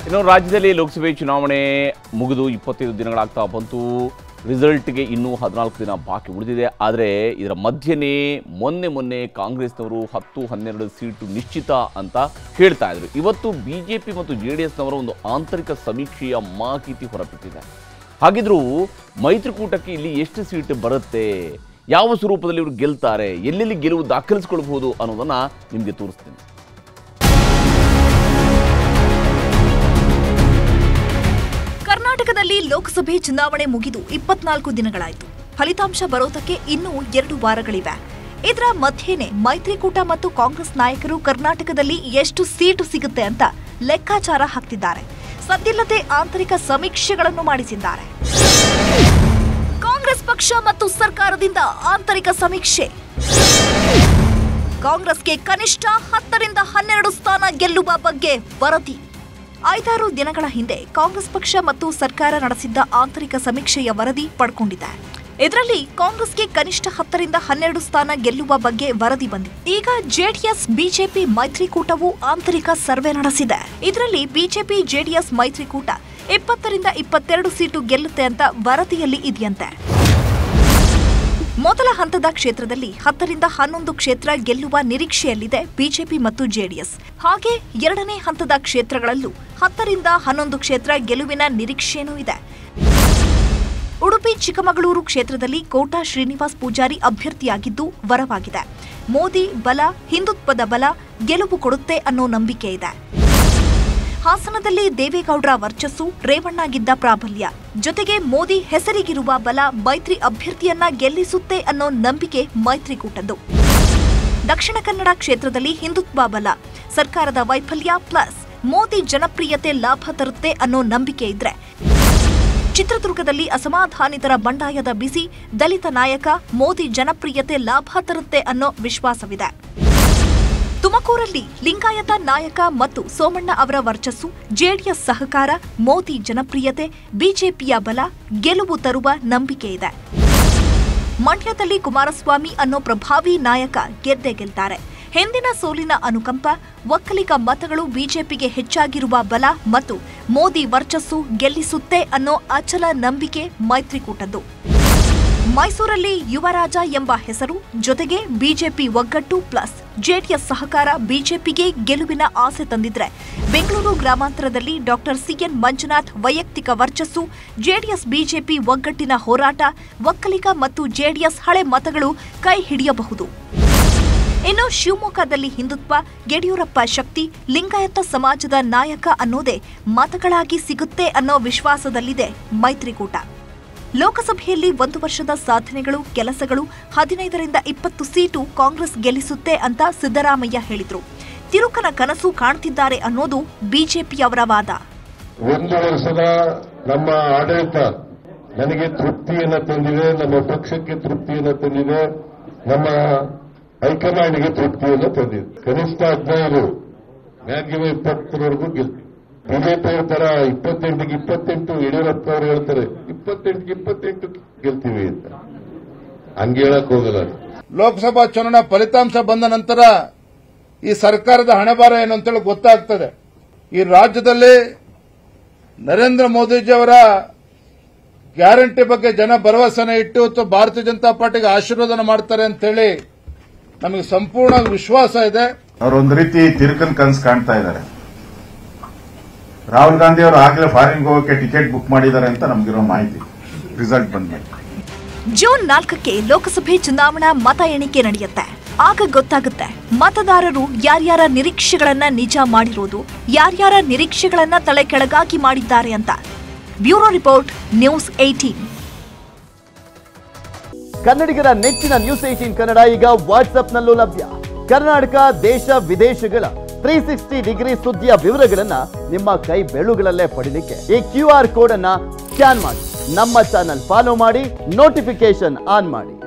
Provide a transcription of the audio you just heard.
ಇನ್ನು ರಾಜ್ಯದಲ್ಲಿ ಲೋಕಸಭೆ ಚುನಾವಣೆ ಮುಗಿದು ಇಪ್ಪತ್ತೈದು ದಿನಗಳಾಗ್ತಾ ಬಂತು ರಿಸಲ್ಟ್ಗೆ ಇನ್ನೂ ಹದಿನಾಲ್ಕು ದಿನ ಬಾಕಿ ಉಳಿದಿದೆ ಆದರೆ ಇದರ ಮಧ್ಯೆನೇ ಮೊನ್ನೆ ಮೊನ್ನೆ ಕಾಂಗ್ರೆಸ್ನವರು ಹತ್ತು ಹನ್ನೆರಡು ಸೀಟು ನಿಶ್ಚಿತ ಅಂತ ಹೇಳ್ತಾ ಇದ್ರು ಇವತ್ತು ಬಿ ಜೆ ಪಿ ಮತ್ತು ಜೆ ಡಿ ಎಸ್ನವರ ಒಂದು ಆಂತರಿಕ ಸಮೀಕ್ಷೆಯ ಮಾಹಿತಿ ಹೊರಬಿಟ್ಟಿದೆ ಹಾಗಿದ್ರೂ ಮೈತ್ರಿಕೂಟಕ್ಕೆ ಇಲ್ಲಿ ಎಷ್ಟು ಸೀಟ್ ಬರುತ್ತೆ ಯಾವ ಸ್ವರೂಪದಲ್ಲಿ ಇವರು ಗೆಲ್ತಾರೆ ಎಲ್ಲೆಲ್ಲಿ ಗೆಲುವು ದಾಖಲಿಸಿಕೊಳ್ಬಹುದು ಅನ್ನೋದನ್ನ ನಿಮಗೆ ತೋರಿಸ್ತೀನಿ ಕರ್ನಾಟಕದಲ್ಲಿ ಲೋಕಸಭೆ ಚುನಾವಣೆ ಮುಗಿದು ಇಪ್ಪತ್ನಾಲ್ಕು ದಿನಗಳಾಯಿತು ಫಲಿತಾಂಶ ಬರೋದಕ್ಕೆ ಇನ್ನೂ ಎರಡು ವಾರಗಳಿವೆ ಇದರ ಮಧ್ಯೆನೆ ಮೈತ್ರಿಕೂಟ ಮತ್ತು ಕಾಂಗ್ರೆಸ್ ನಾಯಕರು ಕರ್ನಾಟಕದಲ್ಲಿ ಎಷ್ಟು ಸೀಟು ಸಿಗುತ್ತೆ ಅಂತ ಲೆಕ್ಕಾಚಾರ ಹಾಕ್ತಿದ್ದಾರೆ ಸದ್ದಿಲ್ಲದೆ ಆಂತರಿಕ ಸಮೀಕ್ಷೆಗಳನ್ನು ಮಾಡಿಸಿದ್ದಾರೆ ಕಾಂಗ್ರೆಸ್ ಪಕ್ಷ ಮತ್ತು ಸರ್ಕಾರದಿಂದ ಆಂತರಿಕ ಸಮೀಕ್ಷೆ ಕಾಂಗ್ರೆಸ್ಗೆ ಕನಿಷ್ಠ ಹತ್ತರಿಂದ ಹನ್ನೆರಡು ಸ್ಥಾನ ಗೆಲ್ಲುವ ಬಗ್ಗೆ ವರದಿ ಐದಾರು ದಿನಗಳ ಹಿಂದೆ ಕಾಂಗ್ರೆಸ್ ಪಕ್ಷ ಮತ್ತು ಸರ್ಕಾರ ನಡೆಸಿದ್ದ ಆಂತರಿಕ ಸಮೀಕ್ಷೆಯ ವರದಿ ಪಡ್ಕೊಂಡಿದೆ ಇದರಲ್ಲಿ ಕಾಂಗ್ರೆಸ್ಗೆ ಕನಿಷ್ಠ ಹತ್ತರಿಂದ ಹನ್ನೆರಡು ಸ್ಥಾನ ಗೆಲ್ಲುವ ಬಗ್ಗೆ ವರದಿ ಬಂದಿದೆ ಈಗ ಜೆಡಿಎಸ್ ಬಿಜೆಪಿ ಮೈತ್ರಿಕೂಟವು ಆಂತರಿಕ ಸರ್ವೆ ನಡೆಸಿದೆ ಇದರಲ್ಲಿ ಬಿಜೆಪಿ ಜೆಡಿಎಸ್ ಮೈತ್ರಿಕೂಟ ಇಪ್ಪತ್ತರಿಂದ ಇಪ್ಪತ್ತೆರಡು ಸೀಟು ಗೆಲ್ಲುತ್ತೆ ಅಂತ ವರದಿಯಲ್ಲಿ ಇದೆಯಂತೆ ಮೊದಲ ಹಂತದ ಕ್ಷೇತ್ರದಲ್ಲಿ ಹತ್ತರಿಂದ ಹನ್ನೊಂದು ಕ್ಷೇತ್ರ ಗೆಲ್ಲುವ ನಿರೀಕ್ಷೆಯಲ್ಲಿದೆ ಬಿಜೆಪಿ ಮತ್ತು ಜೆಡಿಎಸ್ ಹಾಗೆ ಎರಡನೇ ಹಂತದ ಕ್ಷೇತ್ರಗಳಲ್ಲೂ ಹತ್ತರಿಂದ ಹನ್ನೊಂದು ಕ್ಷೇತ್ರ ಗೆಲುವಿನ ನಿರೀಕ್ಷೆಯೂ ಇದೆ ಉಡುಪಿ ಚಿಕ್ಕಮಗಳೂರು ಕ್ಷೇತ್ರದಲ್ಲಿ ಕೋಟಾ ಶ್ರೀನಿವಾಸ್ ಪೂಜಾರಿ ಅಭ್ಯರ್ಥಿಯಾಗಿದ್ದು ವರವಾಗಿದೆ ಮೋದಿ ಬಲ ಹಿಂದುತ್ವದ ಬಲ ಗೆಲುವು ಕೊಡುತ್ತೆ ಅನ್ನೋ ನಂಬಿಕೆ ಇದೆ ಹಾಸನದಲ್ಲಿ ದೇವೇಗೌಡರ ವರ್ಚಸ್ಸು ರೇವಣ್ಣ ಗಿದ್ದ ಪ್ರಾಬಲ್ಯ ಜೊತೆಗೆ ಮೋದಿ ಹೆಸರಿಗಿರುವ ಬಲ ಮೈತ್ರಿ ಅಭ್ಯರ್ಥಿಯನ್ನ ಗೆಲ್ಲಿಸುತ್ತೆ ಅನ್ನೋ ನಂಬಿಕೆ ಮೈತ್ರಿಕೂಟದ್ದು ದಕ್ಷಿಣ ಕನ್ನಡ ಕ್ಷೇತ್ರದಲ್ಲಿ ಹಿಂದುತ್ವ ಬಲ ಸರ್ಕಾರದ ವೈಫಲ್ಯ ಪ್ಲಸ್ ಮೋದಿ ಜನಪ್ರಿಯತೆ ಲಾಭ ತರುತ್ತೆ ಅನ್ನೋ ನಂಬಿಕೆ ಇದ್ರೆ ಚಿತ್ರದುರ್ಗದಲ್ಲಿ ಅಸಮಾಧಾನಿತರ ಬಂಡಾಯದ ಬಿಸಿ ದಲಿತ ನಾಯಕ ಮೋದಿ ಜನಪ್ರಿಯತೆ ಲಾಭ ತರುತ್ತೆ ಅನ್ನೋ ವಿಶ್ವಾಸವಿದೆ ತುಮಕೂರಲ್ಲಿ ಲಿಂಗಾಯತ ನಾಯಕ ಮತ್ತು ಸೋಮಣ್ಣ ಅವರ ವರ್ಚಸ್ಸು ಜೆಡಿಎಸ್ ಸಹಕಾರ ಮೋದಿ ಜನಪ್ರಿಯತೆ ಬಿಜೆಪಿಯ ಬಲ ಗೆಲುವು ತರುವ ನಂಬಿಕೆ ಇದೆ ಮಂಡ್ಯದಲ್ಲಿ ಕುಮಾರಸ್ವಾಮಿ ಅನ್ನೋ ಪ್ರಭಾವಿ ನಾಯಕ ಗೆದ್ದೇ ಗೆಲ್ತಾರೆ ಹಿಂದಿನ ಸೋಲಿನ ಅನುಕಂಪ ಒಕ್ಕಲಿಗ ಮತಗಳು ಬಿಜೆಪಿಗೆ ಹೆಚ್ಚಾಗಿರುವ ಬಲ ಮತ್ತು ಮೋದಿ ವರ್ಚಸ್ಸು ಗೆಲ್ಲಿಸುತ್ತೆ ಅನ್ನೋ ಅಚಲ ನಂಬಿಕೆ ಮೈತ್ರಿಕೂಟದ್ದು ಮೈಸೂರಲ್ಲಿ ಯುವರಾಜ ಎಂಬ ಹೆಸರು ಜೊತೆಗೆ ಬಿಜೆಪಿ ಒಗ್ಗಟ್ಟು ಪ್ಲಸ್ ಜೆಡಿಎಸ್ ಸಹಕಾರ ಬಿಜೆಪಿಗೆ ಗೆಲುವಿನ ಆಸೆ ತಂದಿದ್ರೆ ಬೆಂಗಳೂರು ಗ್ರಾಮಾಂತರದಲ್ಲಿ ಡಾಕ್ಟರ್ ಸಿಎನ್ ಮಂಜುನಾಥ್ ವೈಯಕ್ತಿಕ ವರ್ಚಸ್ಸು ಜೆಡಿಎಸ್ ಬಿಜೆಪಿ ಒಗ್ಗಟ್ಟಿನ ಹೋರಾಟ ಒಕ್ಕಲಿಗ ಮತ್ತು ಜೆಡಿಎಸ್ ಹಳೆ ಮತಗಳು ಕೈ ಹಿಡಿಯಬಹುದು ಇನ್ನು ಶಿವಮೊಗ್ಗದಲ್ಲಿ ಹಿಂದುತ್ವ ಯಡಿಯೂರಪ್ಪ ಶಕ್ತಿ ಲಿಂಗಾಯತ ಸಮಾಜದ ನಾಯಕ ಅನ್ನೋದೇ ಮತಗಳಾಗಿ ಸಿಗುತ್ತೆ ಅನ್ನೋ ವಿಶ್ವಾಸದಲ್ಲಿದೆ ಮೈತ್ರಿಕೂಟ ಲೋಕಸಭೆಯಲ್ಲಿ ಒಂದು ವರ್ಷದ ಸಾಧನೆಗಳು ಕೆಲಸಗಳು ಹದಿನೈದರಿಂದ ಇಪ್ಪತ್ತು ಸೀಟು ಕಾಂಗ್ರೆಸ್ ಗೆಲ್ಲಿಸುತ್ತೆ ಅಂತ ಸಿದ್ದರಾಮಯ್ಯ ಹೇಳಿದ್ರು ತಿರುಕನ ಕನಸು ಕಾಣ್ತಿದ್ದಾರೆ ಅನ್ನೋದು ಬಿಜೆಪಿಯವರ ವಾದ ಒಂದು ವರ್ಷದ ನಮ್ಮ ಆಡಳಿತ ನನಗೆ ತೃಪ್ತಿಯನ್ನು ತಂದಿದೆ ನಮ್ಮ ಪಕ್ಷಕ್ಕೆ ತೃಪ್ತಿಯನ್ನು ತಂದಿದೆ ನಮ್ಮ ಹೈಕಮಾಂಡ್ಗೆ ತೃಪ್ತಿಯನ್ನು ತಂದಿದೆ ಕನಿಷ್ಠ ಹದಿನೈದು ಮ್ಯಾಕ್ಸಿಮಮ್ ಇಪ್ಪತ್ತರವರೆಗೂ ಗೆಲ್ತೀವಿ ಬಿಜೆಪಿ ಹೇಳ್ತಾರ ಇಪ್ಪತ್ತೆಂಟಿಗೆ ಇಪ್ಪತ್ತೆಂಟು ಯಡಿಯೂರಪ್ಪ ಅವರು ಹೇಳ್ತಾರೆ ಇಪ್ಪತ್ತೆಂಟಿಗೆ ಇಪ್ಪತ್ತೆಂಟು ಗೆಲ್ತೀವಿ ಅಂತ ಹಂಗೆ ಹೇಳಕ್ ಹೋಗಲ್ಲ ಲೋಕಸಭಾ ಚುನಾವಣಾ ಫಲಿತಾಂಶ ಬಂದ ನಂತರ ಈ ಸರ್ಕಾರದ ಹಣೆಬಾರ ಏನು ಅಂತೇಳಿ ಗೊತ್ತಾಗ್ತದೆ ಈ ರಾಜ್ಯದಲ್ಲಿ ನರೇಂದ್ರ ಮೋದಿಜಿಯವರ ಗ್ಯಾರಂಟಿ ಬಗ್ಗೆ ಜನ ಭರವಸೆನ ಇಟ್ಟು ಅಥವಾ ಭಾರತೀಯ ಜನತಾ ಪಾರ್ಟಿಗೆ ಆಶೀರ್ವಾದನ ಮಾಡ್ತಾರೆ ಅಂತೇಳಿ ನಮಗೆ ಸಂಪೂರ್ಣ ವಿಶ್ವಾಸ ಇದೆ ಅವರೊಂದು ರೀತಿ ತಿರುಕನ್ ಕನ್ಸ್ ಕಾಣ್ತಾ ಇದ್ದಾರೆ ರಾಹುಲ್ ಗಾಂಧಿ ಅವರು ಆಗ್ಲೇ ಫಾರಿನ್ಗೆ ಹೋಗಕ್ಕೆ ಟಿಕೆಟ್ ಬುಕ್ ಮಾಡಿದ್ದಾರೆ ಅಂತ ನಮಗಿರೋ ಮಾಹಿತಿ ರಿಸಲ್ಟ್ ಬಂದ್ಮೇಲೆ ಜೂನ್ ನಾಲ್ಕಕ್ಕೆ ಲೋಕಸಭೆ ಚುನಾವಣಾ ಮತ ಎಣಿಕೆ ನಡೆಯುತ್ತೆ ಆಗ ಗೊತ್ತಾಗುತ್ತೆ ಮತದಾರರು ಯಾರ್ಯಾರ ನಿರೀಕ್ಷೆಗಳನ್ನ ನಿಜ ಮಾಡಿರೋದು ಯಾರ್ಯಾರ ನಿರೀಕ್ಷೆಗಳನ್ನ ತಲೆ ಕೆಳಗಾಗಿ ಮಾಡಿದ್ದಾರೆ ಅಂತ ಬ್ಯೂರೋ ರಿಪೋರ್ಟ್ ನ್ಯೂಸ್ ಏಟೀನ್ ಕನ್ನಡಿಗರ ನೆಚ್ಚಿನ ನ್ಯೂಸ್ ಏಟೀನ್ ಕನ್ನಡ ಈಗ ವಾಟ್ಸ್ಆಪ್ನಲ್ಲೂ ಲಭ್ಯ ಕರ್ನಾಟಕ ದೇಶ ವಿದೇಶಗಳ ತ್ರೀ ಸಿಕ್ಸ್ಟಿ ಡಿಗ್ರಿ ಸುದ್ದಿಯ ವಿವರಗಳನ್ನ ನಿಮ್ಮ ಕೈ ಬೆಳುಗಳಲ್ಲೇ ಪಡಿಲಿಕ್ಕೆ ಈ ಕ್ಯೂ ಆರ್ ಕೋಡ್ ಅನ್ನ ಸ್ಕ್ಯಾನ್ ಮಾಡಿ ನಮ್ಮ ಚಾನಲ್ ಫಾಲೋ ಮಾಡಿ ನೋಟಿಫಿಕೇಶನ್ ಆನ್ ಮಾಡಿ